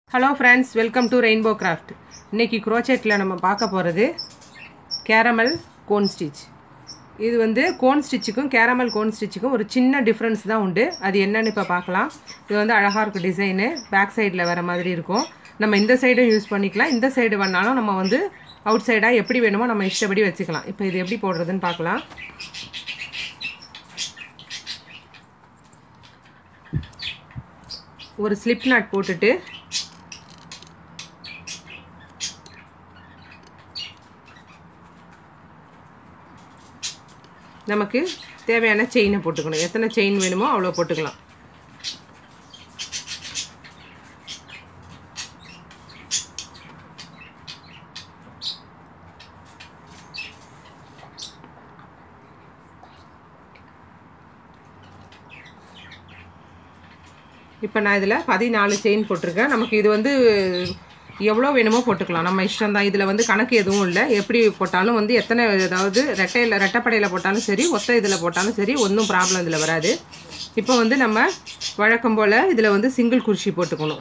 hello friends welcome to rainbow craft இன்னைக்கு குரோச்செட்டில் நம்ம பார்க்க போகிறது கேரமல் கோன் ஸ்டிச் இது வந்து கோன் ஸ்டிச்சுக்கும் கேரமல் கோன் ஸ்டிச்சுக்கும் ஒரு சின்ன டிஃப்ரென்ஸ் தான் உண்டு அது என்னன்னு இப்போ பார்க்கலாம் இது வந்து அழகாக இருக்கும் டிசைனு பேக் சைடில் வர மாதிரி இருக்கும் நம்ம இந்த சைடும் யூஸ் பண்ணிக்கலாம் இந்த சைடு வேணாலும் நம்ம வந்து அவுட் சைடாக எப்படி வேணுமோ நம்ம இஷ்டப்படி வச்சுக்கலாம் இப்போ இது எப்படி போடுறதுன்னு பார்க்கலாம் ஒரு ஸ்லிப் நாட் போட்டுட்டு நமக்கு தேவையான செயினை போட்டுக்கணும் எத்தனை செயின் வேணுமோ அவ்வளோ போட்டுக்கலாம் இப்போ நான் இதில் பதினாலு செயின் போட்டிருக்கேன் நமக்கு இது வந்து எவ்வளோ வேணுமோ போட்டுக்கலாம் நம்ம இஷ்டம் தான் இதில் வந்து கணக்கு எதுவும் இல்லை எப்படி போட்டாலும் வந்து எத்தனை அதாவது ரெட்டையில் ரெட்டைப்படையில் போட்டாலும் சரி ஒத்த இதில் போட்டாலும் சரி ஒன்றும் ப்ராப்ளம் இதில் வராது இப்போ வந்து நம்ம வழக்கம் போல் இதில் வந்து சிங்கிள் குர்ஷி போட்டுக்கணும்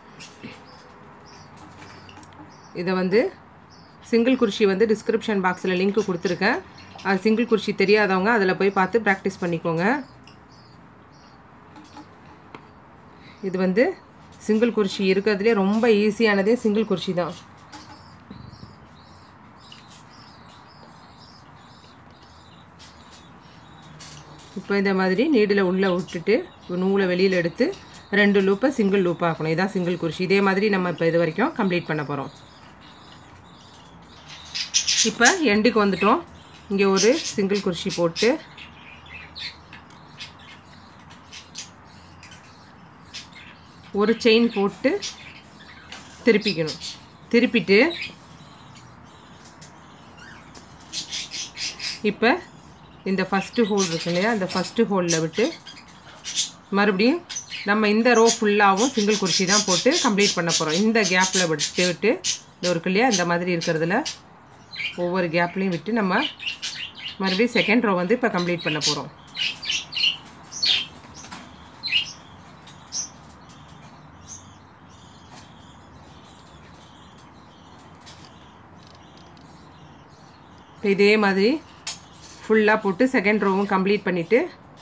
இதை வந்து சிங்கிள் குர்ஷி வந்து டிஸ்கிரிப்ஷன் பாக்ஸில் லிங்க் கொடுத்துருக்கேன் அது சிங்கிள் குர்ஷி தெரியாதவங்க அதில் போய் பார்த்து ப்ராக்டிஸ் பண்ணிக்கோங்க இது வந்து சிங்கிள் குர்ஷி இருக்கிறதுலே ரொம்ப ஈஸியானதே சிங்கிள் குர்ஷி தான் இப்போ இந்த மாதிரி நீடில் உள்ளே விட்டுட்டு நூலை வெளியில் எடுத்து ரெண்டு லூப்பை சிங்கிள் லூப் ஆக்கணும் இதான் சிங்கிள் குர்ஷி இதே மாதிரி நம்ம இப்போ இது வரைக்கும் கம்ப்ளீட் பண்ண போகிறோம் இப்போ எண்டுக்கு வந்துட்டோம் இங்கே ஒரு சிங்கிள் குர்ஷி போட்டு ஒரு செயின் போட்டு திருப்பிக்கணும் திருப்பிட்டு இப்போ இந்த ஃபஸ்ட்டு ஹோல் இருக்கு இல்லையா இந்த ஃபஸ்ட்டு ஹோலில் விட்டு மறுபடியும் நம்ம இந்த ரோ ஃபுல்லாகவும் சிங்கிள் குர்ஷி தான் போட்டு கம்ப்ளீட் பண்ண போகிறோம் இந்த கேப்பில் விட்டு விட்டு இந்த இருக்கு இல்லையா இந்த மாதிரி இருக்கிறதுல ஒவ்வொரு கேப்லேயும் விட்டு நம்ம மறுபடியும் செகண்ட் ரோ வந்து இப்போ கம்ப்ளீட் பண்ண போகிறோம் இப்போ இதே மாதிரி ஃபுல்லாக போட்டு செகண்ட் ரோவும் கம்ப்ளீட் பண்ணிவிட்டு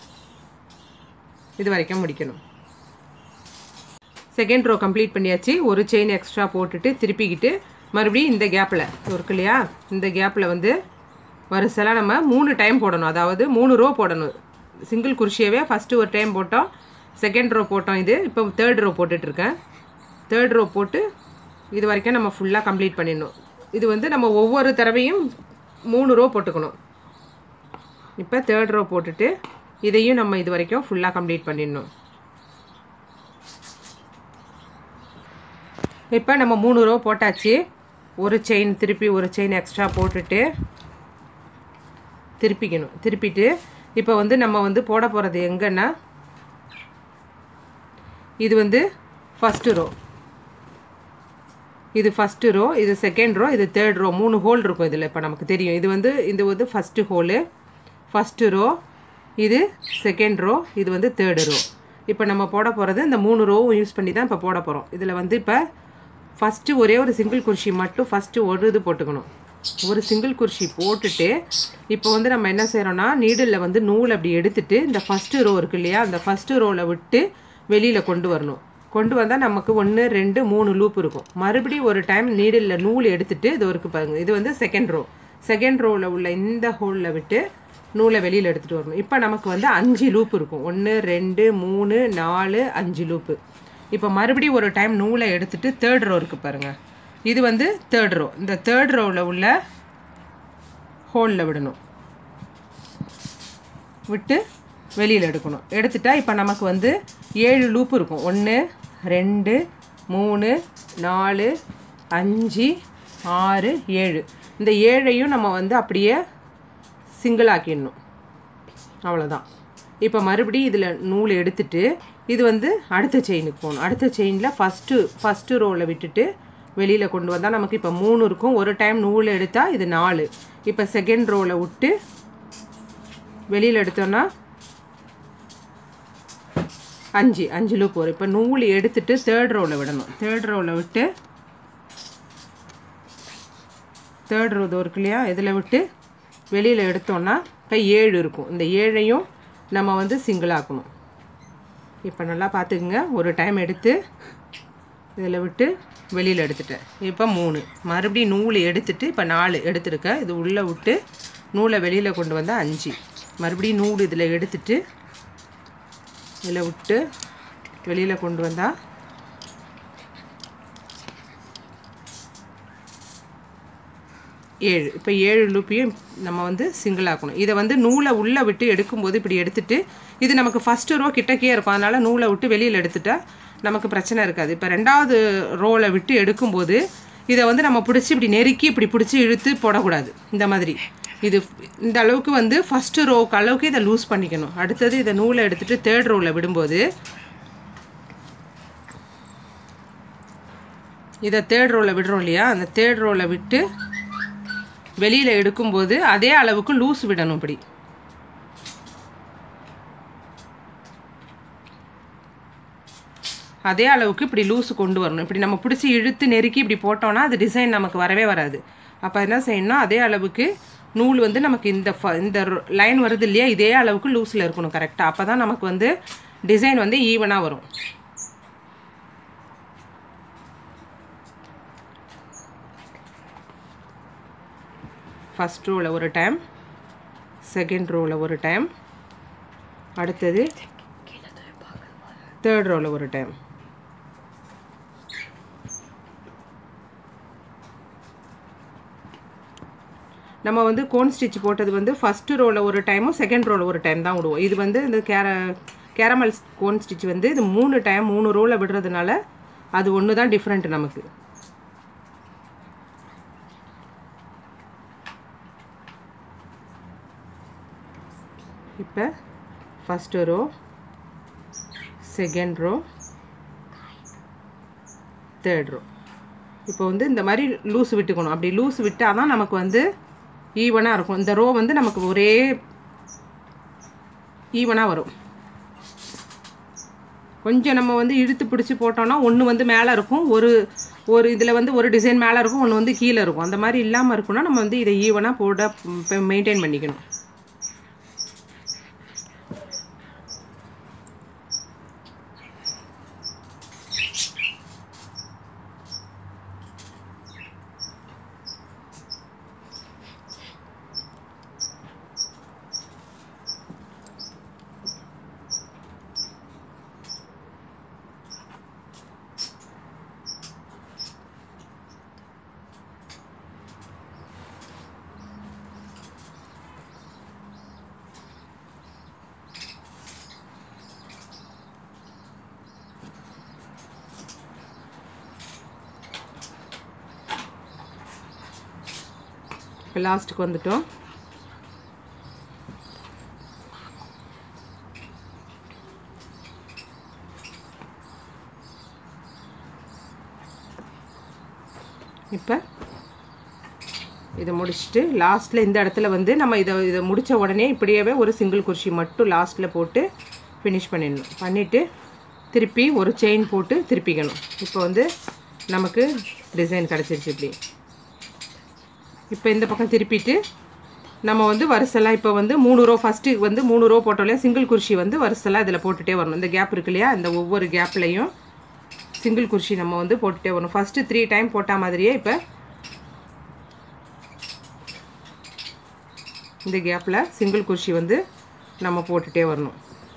இது வரைக்கும் முடிக்கணும் செகண்ட் ரோ கம்ப்ளீட் பண்ணியாச்சு ஒரு செயின் எக்ஸ்ட்ரா போட்டுட்டு திருப்பிக்கிட்டு மறுபடியும் இந்த கேப்பில் இருக்கு இல்லையா இந்த கேப்பில் வந்து வரிசலாக நம்ம மூணு டைம் போடணும் அதாவது மூணு ரோ போடணும் சிங்கிள் குர்ஷியவே ஃபஸ்ட்டு ஒரு டைம் போட்டோம் செகண்ட் ரோ போட்டோம் இது இப்போ தேர்ட் ரோ போட்டுட்ருக்கேன் தேர்ட் ரோ போட்டு இது வரைக்கும் நம்ம ஃபுல்லாக கம்ப்ளீட் பண்ணிடணும் இது வந்து நம்ம ஒவ்வொரு தடவையும் மூணு ரோ போட்டுக்கணும் இப்போ தேர்ட் ரோ போட்டுட்டு இதையும் நம்ம இது வரைக்கும் ஃபுல்லாக கம்ப்ளீட் பண்ணிடணும் இப்போ நம்ம மூணு ரோ போட்டாச்சு ஒரு செயின் திருப்பி ஒரு செயின் எக்ஸ்ட்ரா போட்டுட்டு திருப்பிக்கணும் திருப்பிட்டு இப்போ வந்து நம்ம வந்து போட போகிறது எங்கன்னா இது வந்து ஃபஸ்ட்டு ரோ இது ஃபஸ்ட்டு ரோ இது செகண்ட் ரோ இது தேர்ட் ரோ மூணு ஹோல் இருக்கும் இதில் இப்போ நமக்கு தெரியும் இது வந்து இது வந்து ஃபஸ்ட்டு ஹோலு ஃபஸ்ட்டு ரோ இது செகண்ட் ரோ இது வந்து தேர்டு ரோ இப்போ நம்ம போட போகிறது இந்த மூணு ரோவும் யூஸ் பண்ணி தான் இப்போ போட போகிறோம் இதில் வந்து இப்போ ஃபஸ்ட்டு ஒரே ஒரு சிங்கிள் குர்ஷி மட்டும் ஃபஸ்ட்டு ஒரு இது போட்டுக்கணும் ஒரு சிங்கிள் குர்ஷி போட்டுட்டு இப்போ வந்து நம்ம என்ன செய்கிறோன்னா நீடில் வந்து நூல் அப்படி எடுத்துட்டு இந்த ஃபஸ்ட்டு ரோ இருக்கு இல்லையா அந்த ஃபஸ்ட்டு ரோவில் விட்டு வெளியில் கொண்டு வரணும் கொண்டு வந்தால் நமக்கு ஒன்று ரெண்டு மூணு லூப் இருக்கும் மறுபடியும் ஒரு டைம் நீடில் நூல் எடுத்துட்டு இது இருக்கு பாருங்க இது வந்து செகண்ட் ரோ செகண்ட் ரோவில் உள்ள இந்த ஹோலில் விட்டு நூலை வெளியில் எடுத்துகிட்டு வரணும் இப்போ நமக்கு வந்து அஞ்சு லூப் இருக்கும் ஒன்று ரெண்டு மூணு நாலு அஞ்சு லூப்பு இப்போ மறுபடியும் ஒரு டைம் நூலை எடுத்துட்டு தேர்ட் ரோ இருக்குது பாருங்கள் இது வந்து தேர்ட் ரோ இந்த தேர்ட் ரோவில் உள்ள ஹோலில் விடணும் விட்டு வெளியில் எடுக்கணும் எடுத்துட்டா இப்போ நமக்கு வந்து ஏழு லூப் இருக்கும் ஒன்று ரெண்டு மூணு நாலு அஞ்சு ஆறு ஏழு இந்த ஏழையும் நம்ம வந்து அப்படியே சிங்கிள் ஆக்கிடணும் அவ்வளோதான் இப்போ மறுபடியும் இதில் நூல் எடுத்துட்டு இது வந்து அடுத்த செயினுக்கு போகணும் அடுத்த செயினில் ஃபஸ்ட்டு ஃபஸ்ட்டு ரோவில் விட்டுட்டு வெளியில் கொண்டு வந்தால் நமக்கு இப்போ மூணு இருக்கும் ஒரு டைம் நூல் எடுத்தால் இது நாலு இப்போ செகண்ட் ரோவில் விட்டு வெளியில் எடுத்தோன்னா அஞ்சு அஞ்சு லூப் வரும் இப்போ நூல் எடுத்துட்டு தேர்ட் ரோவில் விடணும் தேர்ட் ரோவில் விட்டு தேர்ட் ரோ இது இருக்கு இல்லையா இதில் விட்டு வெளியில் எடுத்தோன்னா இப்போ ஏழு இருக்கும் இந்த ஏழையும் நம்ம வந்து சிங்கிள் ஆக்கணும் இப்போ நல்லா பார்த்துக்குங்க ஒரு டைம் எடுத்து இதில் விட்டு வெளியில் எடுத்துட்டேன் இப்போ மூணு மறுபடியும் நூல் எடுத்துட்டு இப்போ நாலு எடுத்துருக்கேன் இது உள்ளே விட்டு நூலை வெளியில் கொண்டு வந்தால் அஞ்சு மறுபடியும் நூல் இதில் எடுத்துட்டு இதில் விட்டு வெளியில் கொண்டு வந்தால் ஏழு இப்போ ஏழு லூப்பையும் நம்ம வந்து சிங்கிள் ஆக்கணும் இதை வந்து நூலை உள்ளே விட்டு எடுக்கும்போது இப்படி எடுத்துட்டு இது நமக்கு ஃபஸ்ட்டு ரோ கிட்டக்கே இருக்கும் அதனால் நூலை விட்டு வெளியில் எடுத்துட்டா நமக்கு பிரச்சனை இருக்காது இப்போ ரெண்டாவது ரோவில் விட்டு எடுக்கும்போது இதை வந்து நம்ம பிடிச்சி இப்படி நெருக்கி இப்படி பிடிச்சி இழுத்து போடக்கூடாது இந்த மாதிரி இது இந்த அளவுக்கு வந்து ஃபஸ்ட்டு ரோவுக்கு அளவுக்கு இதை லூஸ் பண்ணிக்கணும் அடுத்தது இதை நூலை எடுத்துகிட்டு தேர்ட் ரோவில் விடும்போது இதை தேர்ட் ரோவில் விடுறோம் இல்லையா அந்த தேர்ட் ரோவில் விட்டு வெளியில் எடுக்கும்போது அதே அளவுக்கு லூஸ் விடணும் இப்படி அதே அளவுக்கு இப்படி லூஸ் கொண்டு வரணும் இப்படி நம்ம பிடிச்சி இழுத்து நெருக்கி இப்படி போட்டோம்னா அது டிசைன் நமக்கு வரவே வராது அப்போ என்ன செய்யணும்னா அதே அளவுக்கு நூல் வந்து நமக்கு இந்த ஃப இந்த லைன் வருது இல்லையா இதே அளவுக்கு லூஸில் இருக்கணும் கரெக்டாக அப்போ தான் நமக்கு வந்து டிசைன் வந்து ஈவனாக வரும் ஃபஸ்ட் ரோவில் ஒரு டைம் செகண்ட் ரோவில் ஒரு டைம் அடுத்தது தேர்ட் ரோவில் ஒரு டைம் நம்ம வந்து கோன் ஸ்டிச் போட்டது வந்து ஃபஸ்ட்டு ரோவில் ஒரு டைமும் செகண்ட் ரோவில் ஒரு டைம் தான் விடுவோம் இது வந்து இந்த கேர கேரமல் கோன் ஸ்டிச் வந்து இது மூணு டைம் மூணு ரோவில் விடுறதுனால அது ஒன்று தான் டிஃப்ரெண்ட் நமக்கு இப்போ first row second row third row இப்போ வந்து இந்த மாதிரி லூஸ் விட்டுக்கணும் அப்படி லூஸ் விட்டால் தான் நமக்கு வந்து ஈவனாக இருக்கும் இந்த ரோ வந்து நமக்கு ஒரே ஈவனாக வரும் கொஞ்சம் நம்ம வந்து இழுத்து பிடிச்சி போட்டோம்னா ஒன்று வந்து மேலே இருக்கும் ஒரு ஒரு இதில் வந்து ஒரு டிசைன் மேலே இருக்கும் ஒன்று வந்து கீழே இருக்கும் அந்த மாதிரி இல்லாமல் இருக்குன்னா நம்ம வந்து இதை ஈவனாக போட மெயின்டைன் பண்ணிக்கணும் இப்போ லாஸ்ட்டுக்கு வந்துட்டோம் இப்போ இதை முடிச்சுட்டு லாஸ்ட்டில் இந்த இடத்துல வந்து நம்ம இதை இதை முடித்த உடனே இப்படியே ஒரு சிங்கிள் குர்ஷி மட்டும் லாஸ்ட்டில் போட்டு ஃபினிஷ் பண்ணிடணும் பண்ணிவிட்டு திருப்பி ஒரு செயின் போட்டு திருப்பிக்கணும் இப்போ வந்து நமக்கு டிசைன் கிடச்சிருச்சு இப்படி இப்போ இந்த பக்கம் திருப்பிட்டு நம்ம வந்து வரிசலாக இப்போ வந்து மூணு ரோ ஃபஸ்ட்டு வந்து மூணு ரோ போட்டோம் இல்லையா சிங்கிள் குர்ஷி வந்து வரிசலாக இதில் போட்டுகிட்டே வரணும் இந்த கேப் இருக்கு இல்லையா இந்த ஒவ்வொரு கேப்லையும் சிங்கிள் குர்ஷி நம்ம வந்து போட்டுகிட்டே வரணும் ஃபஸ்ட்டு த்ரீ டைம் போட்ட மாதிரியே இப்போ இந்த கேப்பில் சிங்கிள் குர்ஷி வந்து நம்ம போட்டுகிட்டே வரணும்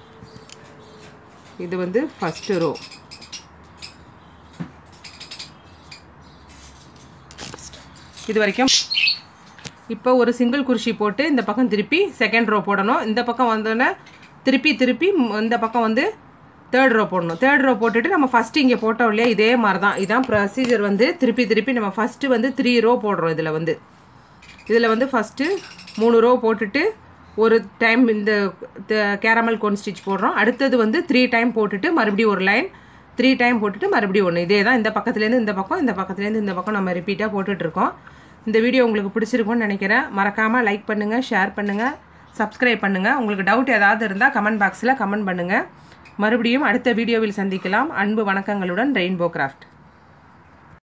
இது வந்து ஃபஸ்ட்டு ரோ இது வரைக்கும் இப்போ ஒரு சிங்கிள் குர்ஷி போட்டு இந்த பக்கம் திருப்பி செகண்ட் ரோ போடணும் இந்த பக்கம் வந்தோடனே திருப்பி திருப்பி ம், இந்த பக்கம் வந்து தேர்ட் ரோ போடணும் தேர்ட் ரோ போட்டுட்டு நம்ம ஃபஸ்ட்டு இங்கே போட்டோம் இல்லையா இதே மாதிரி தான் இதான் ப்ரொசீஜர் வந்து திருப்பி திருப்பி நம்ம ஃபஸ்ட்டு வந்து த்ரீ ரோ போடுறோம் இதில் வந்து இதில் வந்து ஃபஸ்ட்டு மூணு ரோ போட்டுட்டு ஒரு டைம் இந்த கேரமல் கோன் ஸ்டிச் போடுறோம் அடுத்தது வந்து த்ரீ டைம் போட்டுட்டு மறுபடியும் ஒரு லைன் த்ரீ டைம் போட்டுட்டு மறுபடியும் ஒன்று இதே தான் இந்த பக்கத்துலேருந்து இந்த பக்கம் இந்த பக்கத்துலேருந்து இந்த பக்கம் நம்ம ரிப்பீட்டாக போட்டுட்ருக்கோம் இந்த வீடியோ உங்களுக்கு பிடிச்சிருக்கும்னு நினைக்கிறேன் மறக்காமல் லைக் பண்ணுங்கள் ஷேர் பண்ணுங்கள் சப்ஸ்கிரைப் பண்ணுங்கள் உங்களுக்கு டவுட் ஏதாவது இருந்தால் கமெண்ட் பாக்ஸில் கமெண்ட் பண்ணுங்கள் மறுபடியும் அடுத்த வீடியோவில் சந்திக்கலாம் அன்பு வணக்கங்களுடன் ரெயின்போ கிராஃப்ட்